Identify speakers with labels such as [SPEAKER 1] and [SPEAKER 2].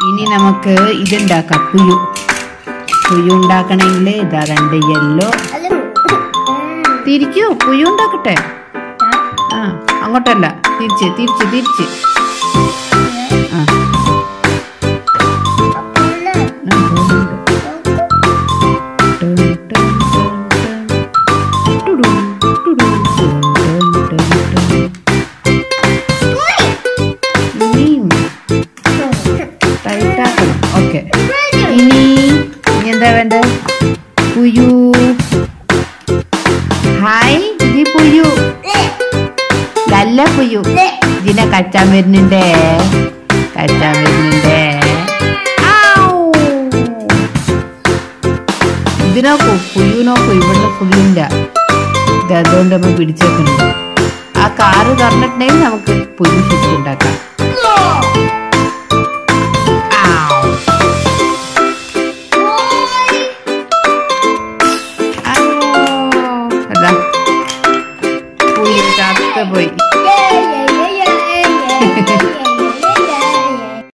[SPEAKER 1] ഇനി നമുക്ക് ഇതുണ്ടാക്കാം പുയു പുയു ഉണ്ടാക്കണമെങ്കിൽ ഇതാ രണ്ട് യെല്ലോ തിരിക്കൂ പുയു ഉണ്ടാക്കട്ടെ ആ അങ്ങോട്ടല്ല തിരിച്ച് തിരിച്ച് തിരിച്ച് ആ ആ, പോകുന്നുണ്ട്. ടൺ, ടൺ, ടൺ, ടൺ. ടുടു, ടുടു, ടൺ, ടൺ, ടൺ, ടൺ. ഇനിയും ടൈറ്റാക്കണം ഓക്കെ ഇനി ഇനി എന്താ വേണ്ടത് പുയു ഹായ് ജി പുയു നല്ല പുയു ഇതിനെ കച്ചാൻ വരുന്നുണ്ടേ കച്ചാൻ വരുന്നുണ്ടേ ഔ. ഇത് നോക്കൂ പുയു നോക്കൂ ഇവിടെ പുയുണ്ട ഇത് അതുകൊണ്ട് നമ്മൾ പിടിച്ചേക്കുന്നുണ്ട് ആ കാറ് തുറന്നിട്ടുണ്ടെങ്കിൽ നമുക്ക് പുയു ശരിക്കും ഉണ്ടാക്കാം